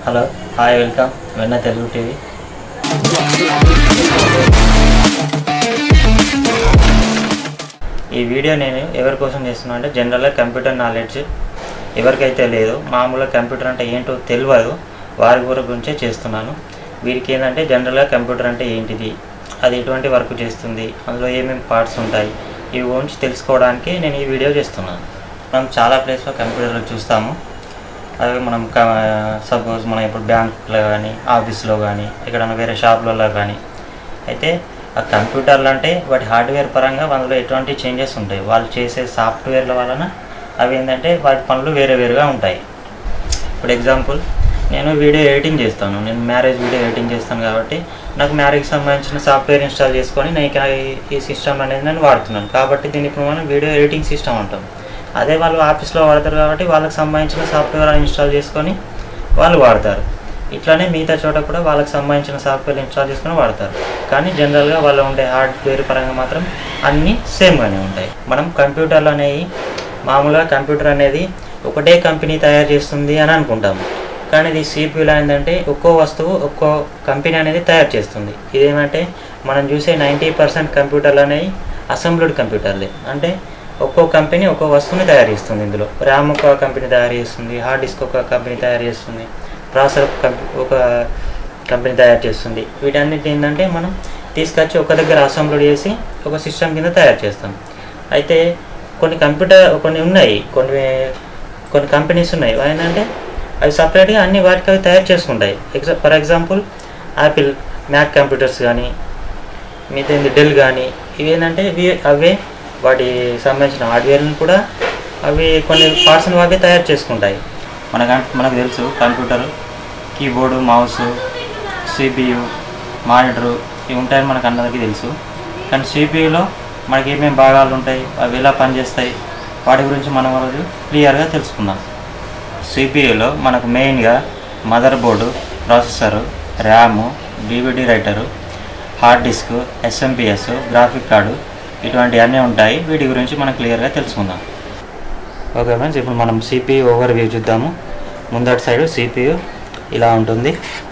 hello hi welcome వెన్న Telugu TV ఈ video నేను ఎవరి కోసం చేస్తున్నా అంటే జనరల్గా కంప్యూటర్ నాలెడ్జ్ ఎవరికైతే లేదో మామూలుగా కంప్యూటర్ అంటే ఏంటో తెలియదు వారి ఊరి గురించే చేస్తున్నాను వీరికి ఏంటంటే జనరల్గా కంప్యూటర్ అంటే ఏంటిది అది ఎటువంటి వర్క్ చేస్తుంది అందులో ఏమేమి పార్ట్స్ ఉంటాయి ఇవి గురించి తెలుసుకోవడానికి నేను ఈ వీడియో చేస్తున్నాను మనం చాలా ప్లేస్లో కంప్యూటర్లో చూస్తాము అవి మనం సపోజ్ మనం ఇప్పుడు బ్యాంకులో కానీ ఆఫీస్లో కానీ ఎక్కడైనా వేరే షాపులలో కానీ అయితే ఆ కంప్యూటర్లు అంటే వాటి హార్డ్వేర్ పరంగా అందులో ఎటువంటి చేంజెస్ ఉంటాయి వాళ్ళు చేసే సాఫ్ట్వేర్ల వలన అవి ఏంటంటే వాటి పనులు వేరే వేరుగా ఉంటాయి ఇప్పుడు ఎగ్జాంపుల్ నేను వీడియో ఎడిటింగ్ చేస్తాను నేను మ్యారేజ్ వీడియో ఎడిటింగ్ చేస్తాను కాబట్టి నాకు మ్యారేజ్కి సంబంధించిన సాఫ్ట్వేర్ ఇన్స్టాల్ చేసుకొని నేను ఇక ఈ- ఈ సిస్టమ్ అనేది నేను వాడుతున్నాను కాబట్టి దీన్ని ఇప్పుడు మనం వీడియో ఎడిటింగ్ సిస్టమ్ అంటాం అదే వాళ్ళు ఆఫీస్లో వాడతారు కాబట్టి వాళ్ళకి సంబంధించిన సాఫ్ట్వేర్ ఇన్స్టాల్ చేసుకొని వాళ్ళు వాడతారు ఇట్లానే మిగతా చోట కూడా వాళ్ళకి సంబంధించిన సాఫ్ట్వేర్ ఇన్స్టాల్ చేసుకొని వాడతారు కానీ జనరల్గా వాళ్ళు ఉండే హార్డ్వేర్ పరంగా మాత్రం అన్నీ సేమ్గానే ఉంటాయి మనం కంప్యూటర్లు అనేవి మామూలుగా కంప్యూటర్ అనేది ఒకటే కంపెనీ తయారు చేస్తుంది అని అనుకుంటాము కానీ ఇది సిపియూలో ఏంటంటే ఒక్కో వస్తువు ఒక్కో కంపెనీ అనేది తయారు చేస్తుంది ఇదేమంటే మనం చూసే నైంటీ పర్సెంట్ కంప్యూటర్లు అనేవి అసెంబ్లీడ్ కంప్యూటర్లే అంటే ఒక్కో కంపెనీ ఒక్కో వస్తువుని తయారు చేస్తుంది ఇందులో ర్యామ్ ఒక కంపెనీ తయారు చేస్తుంది హార్డ్ డిస్క్ ఒక కంపెనీ తయారు చేస్తుంది ప్రాసెసర్ ఒక కంపెనీ ఒక కంపెనీ తయారు చేస్తుంది వీటన్నిటి ఏంటంటే మనం తీసుకొచ్చి ఒక దగ్గర అసెంబ్లీ చేసి ఒక సిస్టమ్ కింద తయారు చేస్తాం అయితే కొన్ని కంప్యూటర్ కొన్ని ఉన్నాయి కొన్ని కొన్ని కంపెనీస్ ఉన్నాయి అవి ఏంటంటే అవి సపరేట్గా అన్ని వాటికి అవి తయారు చేసుకుంటాయి ఎగ్జా for example Apple Mac computers కానీ మిగతా ఏంది డెల్ కానీ ఇవి ఏంటంటే ఇవి అవే వాటి సంబంధించిన హార్డ్వేర్ని కూడా అవి కొన్ని పార్ట్స్ని అవే తయారు చేసుకుంటాయి మనకు మనకు తెలుసు computer keyboard mouse CPU monitor ఇవి ఉంటాయని మనకు అందరికీ తెలుసు కానీ సిపియులో మనకి ఏమేమి భాగాలు ఉంటాయి అవి ఎలా పనిచేస్తాయి వాటి గురించి మనం రోజు క్లియర్గా తెలుసుకుందాం సిపియులో మనకు మెయిన్గా motherboard processor RAM DVD writer hard disk SMPS graphic card ఇటువంటివన్నీ ఉంటాయి వీటి గురించి మనం క్లియర్గా తెలుసుకుందాం ఓకే ఫ్రెండ్స్ ఇప్పుడు మనం సిపియు ఓవర్ వ్యూ చూద్దాము ముందటి సైడ్ సిపియు ఇలా ఉంటుంది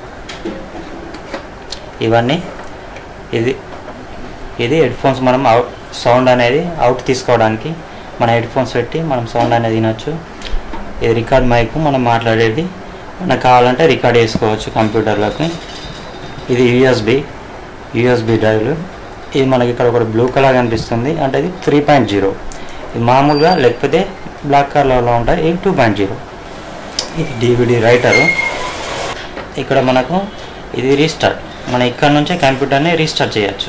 ఇవన్నీ ఇది ఇది హెడ్ ఫోన్స్ మనం అవుట్ సౌండ్ అనేది అవుట్ తీసుకోవడానికి మన హెడ్ ఫోన్స్ పెట్టి మనం సౌండ్ అనేది వినొచ్చు ఇది రికార్డ్ మైక్ మనం మాట్లాడేది మనకు కావాలంటే రికార్డ్ చేసుకోవచ్చు కంప్యూటర్లోకి ఇది యూఎస్బి యూఎస్బి డ్రైవ్లు ఇది మనకి ఇక్కడ ఒకటి బ్లూ కలర్ కనిపిస్తుంది అంటే ఇది త్రీ పాయింట్ జీరో ఇది మామూలుగా లేకపోతే బ్లాక్ కలర్లో ఉంటాయి ఇది టూ పాయింట్ జీరో ఇది డివిడి రైటరు ఇక్కడ మనకు ఇది రీస్టార్ట్ మనం ఇక్కడ నుంచే కంప్యూటర్ని రీస్టార్ట్ చేయొచ్చు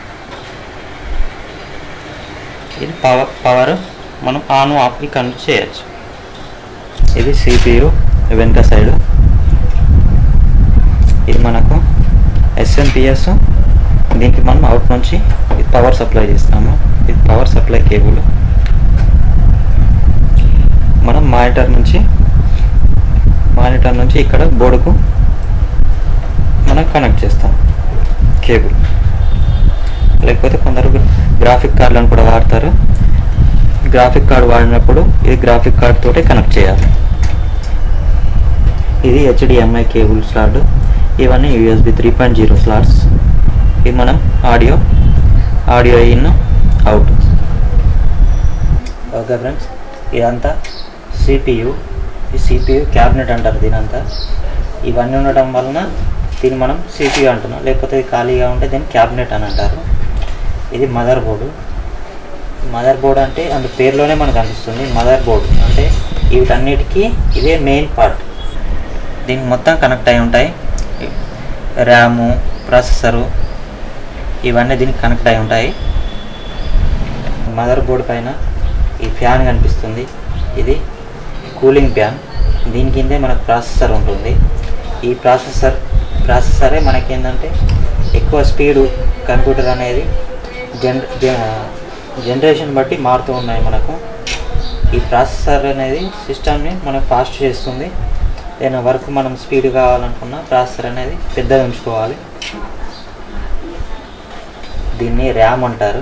ఇది పవర్ పవర్ మనం ఆన్ ఆఫ్ ఇక్కడ నుంచి చేయొచ్చు ఇది సిపియు వెనుక సైడ్ ఇది మనకు ఎస్ఎంపిఎస్ దీనికి మనం అవుట్ నుంచి ఇది పవర్ సప్లై చేస్తాము ఇది పవర్ సప్లై కేబుల్ మనం మానిటర్ నుంచి మానిటర్ నుంచి ఇక్కడ బోర్డుకు మనం కనెక్ట్ చేస్తాం కేబుల్ లేకపోతే కొందరు గ్రాఫిక్ కార్డులను కూడా వాడతారు గ్రాఫిక్ కార్డు వాడినప్పుడు ఇది గ్రాఫిక్ కార్డ్ తోటే కనెక్ట్ చేయాలి ఇది హెచ్డిఎంఐ కేబుల్ స్లాట్ ఇవన్నీ USB three point zero slots ఇది మనం audio audio in out okay friends ఇదంతా సిపియు ఈ సిపియు క్యాబినెట్ అంటారు దీనంతా ఇవన్నీ ఉండటం వలన దీన్ని మనం సిపియు అంటున్నాం లేకపోతే ఇది ఖాళీగా ఉంటే దీన్ని క్యాబినెట్ అని అంటారు ఇది మదర్ బోర్డు మదర్ బోర్డ్ అంటే అందు పేరులోనే మనకు అనిపిస్తుంది మదర్ బోర్డు అంటే వీటన్నిటికీ ఇదే మెయిన్ పార్ట్ దీనికి మొత్తం కనెక్ట్ అయి ఉంటాయి ర్యాము ప్రాసెసరు ఇవన్నీ దీనికి కనెక్ట్ అయి ఉంటాయి మదర్ బోర్డు పైన ఈ ఫ్యాన్ కనిపిస్తుంది ఇది కూలింగ్ ఫ్యాన్ దీని కిందే మనకు ప్రాసెసర్ ఉంటుంది ఈ ప్రాసెసర్ ప్రాసెసరే మనకి ఏంటంటే ఎక్కువ స్పీడు కంప్యూటర్ అనేది జన్ జనరేషన్ బట్టి మారుతూ ఉన్నాయి మనకు ఈ ప్రాసెసర్ అనేది సిస్టమ్ని మనకు ఫాస్ట్ చేస్తుంది ఏదైనా వర్క్ మనం స్పీడ్ కావాలనుకున్న ప్రాసెసర్ అనేది పెద్దగా ఉంచుకోవాలి దీన్ని ర్యామ్ అంటారు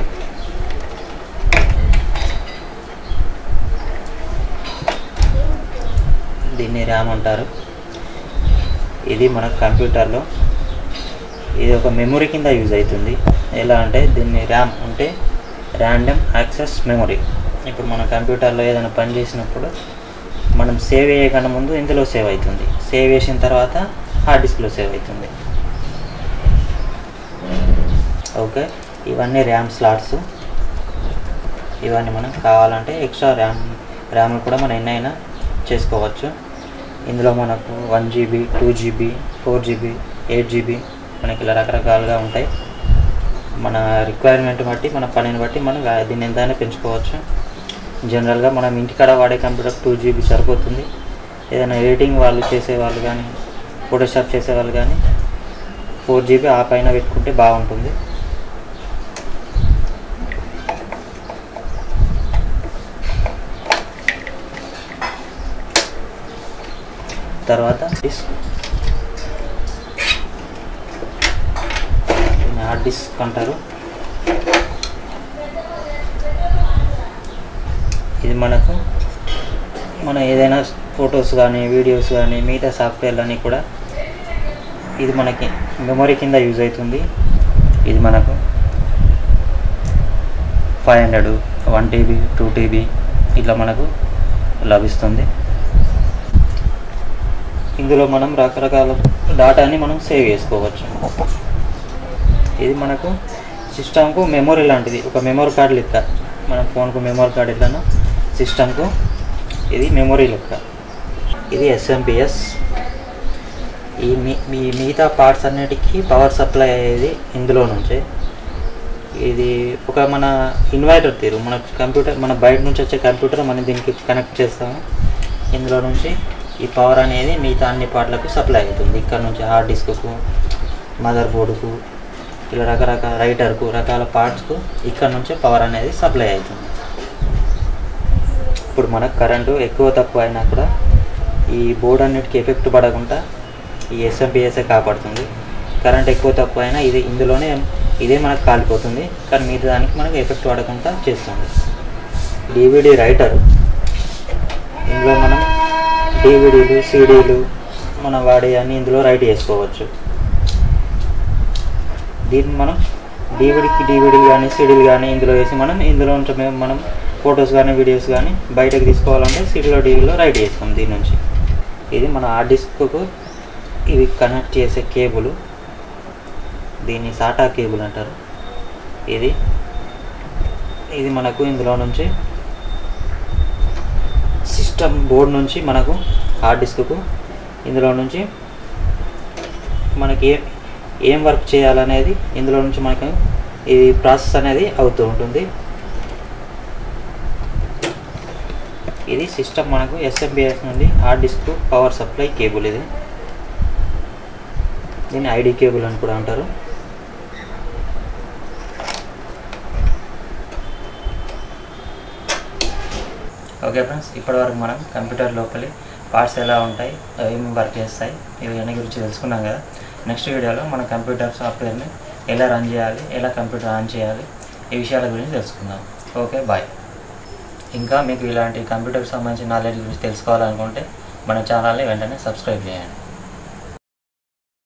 దీన్ని ర్యామ్ అంటారు ఇది మన కంప్యూటర్లో ఇది ఒక మెమొరీ కింద యూజ్ అవుతుంది ఎలా అంటే దీన్ని ర్యామ్ అంటే ర్యాండమ్ యాక్సెస్ మెమొరీ ఇప్పుడు మన కంప్యూటర్లో ఏదైనా పని చేసినప్పుడు మనం సేవ్ చేయకన్నా ముందు ఇందులో సేవ్ అవుతుంది సేవ్ చేసిన తర్వాత హార్డ్ డిస్క్లో సేవ్ అవుతుంది ఓకే ఇవన్నీ ర్యామ్ స్లాట్స్ ఇవన్నీ మనం కావాలంటే ఎక్స్ట్రా ర్యామ్ ర్యామ్ కూడా మనం ఎన్నైనా చేసుకోవచ్చు ఇందులో మనకు one GB two GB four GB eight GB మనకి ఇలా రకరకాలుగా ఉంటాయి మన రిక్వైర్మెంట్ బట్టి మన పనిని బట్టి మనం దీన్ని ఎంతైనా పెంచుకోవచ్చు జనరల్గా మనం ఇంటికాడ వాడే కంప్యూటర్ టూ జీబీ సరిపోతుంది ఏదైనా ఎడిటింగ్ వాళ్ళు చేసేవాళ్ళు కానీ ఫోటోషాప్ చేసేవాళ్ళు కానీ ఫోర్ జీబీ ఆ పైన పెట్టుకుంటే బాగుంటుంది తర్వాత డిస్క్ హార్డ్ డిస్క్ అంటారు ఇది మనకు మన ఏదైనా ఫొటోస్ కానీ వీడియోస్ కానీ మిగతా సాఫ్ట్వేర్లు అన్నీ కూడా ఇది మనకి మెమొరీ కింద యూజ్ అవుతుంది ఇది మనకు five hundred one TB two TB ఇట్లా మనకు లభిస్తుంది ఇందులో మనం రకరకాల డాటాని మనం సేవ్ చేసుకోవచ్చు ఇది మనకు సిస్టమ్కు మెమొరీ లాంటిది ఒక మెమొరీ కార్డు లెక్క మన ఫోన్కు మెమొరీ కార్డు ఎట్లనో సిస్టమ్కు ఇది మెమొరీ లెక్క ఇది ఎస్ఎంపిఎస్ ఈ మీ మీ మిగతా పార్ట్స్ అన్నిటికీ పవర్ సప్లై అయ్యేది ఇందులో నుంచే ఇది ఒక మన ఇన్వర్టర్ తీరు మన కంప్యూటర్ మన బయట నుంచి వచ్చే కంప్యూటర్ మనం దీనికి కనెక్ట్ చేస్తాము ఇందులో నుంచి ఈ పవర్ అనేది మిగతా అన్ని పార్ట్లకు సప్లై అవుతుంది ఇక్కడ నుంచి హార్డ్ డిస్క్కు మదర్ బోర్డుకు ఇలా రకరకాల రైటర్కు రకాల పార్ట్స్కు ఇక్కడ నుంచే పవర్ అనేది సప్లై అవుతుంది ఇప్పుడు మనకు కరెంటు ఎక్కువ తక్కువ అయినా కూడా ఈ బోర్డు అన్నిటికీ ఎఫెక్ట్ పడకుండా ఈ ఎస్ఎంపిఎస్ఏ కాపాడుతుంది కరెంట్ ఎక్కువ తక్కువ అయినా ఇది ఇందులోనే ఇదే మనకు కాలిపోతుంది కానీ మిగతా దానికి మనకు ఎఫెక్ట్ పడకుండా చేస్తుంది డివిడి రైటర్ ఇందులో మనం డివిడీలు సీడీలు మనం వాడే అన్ని ఇందులో రైట్ చేసుకోవచ్చు దీన్ని మనం డివిడికి డివిడీ కానీ సీడీలు కానీ ఇందులో వేసి మనం ఇందులో నుంచి మేము మనం ఫొటోస్ కానీ వీడియోస్ కానీ బయటకు తీసుకోవాలంటే సీడీలో డివిలో రైట్ చేస్తాం దీని నుంచి ఇది మన హార్డ్ డిస్క్కు ఇవి కనెక్ట్ చేసే కేబుల్ దీన్ని సాటా కేబుల్ అంటారు ఇది ఇది మనకు ఇందులో నుంచి సిస్టమ్ బోర్డ్ నుంచి మనకు హార్డ్ డిస్క్కు ఇందులో నుంచి మనకి ఏ ఏం వర్క్ చేయాలనేది ఇందులో నుంచి మనకు ఈ ప్రాసెస్ అనేది అవుతూ ఉంటుంది ఇది సిస్టమ్ మనకు ఎస్ఎంబిఎస్ నుండి hard disk power supply cable ఇది దీన్ని ఐడి కేబుల్ అని కూడా అంటారు ఓకే ఫ్రెండ్స్ ఇప్పటివరకు మనం కంప్యూటర్ లోపలి పార్ట్స్ ఎలా ఉంటాయి అవి ఏమి వర్క్ చేస్తాయి ఇవి అన్ని గురించి తెలుసుకున్నాం కదా నెక్స్ట్ వీడియోలో మన కంప్యూటర్ సాఫ్ట్వేర్ని ఎలా రన్ చేయాలి ఎలా కంప్యూటర్ ఆన్ చేయాలి ఈ విషయాల గురించి తెలుసుకుందాం ఓకే బాయ్ ఇంకా మీకు ఇలాంటి కంప్యూటర్కి సంబంధించిన నాలెడ్జ్ గురించి తెలుసుకోవాలనుకుంటే మన ఛానల్ని వెంటనే సబ్స్క్రైబ్ చేయండి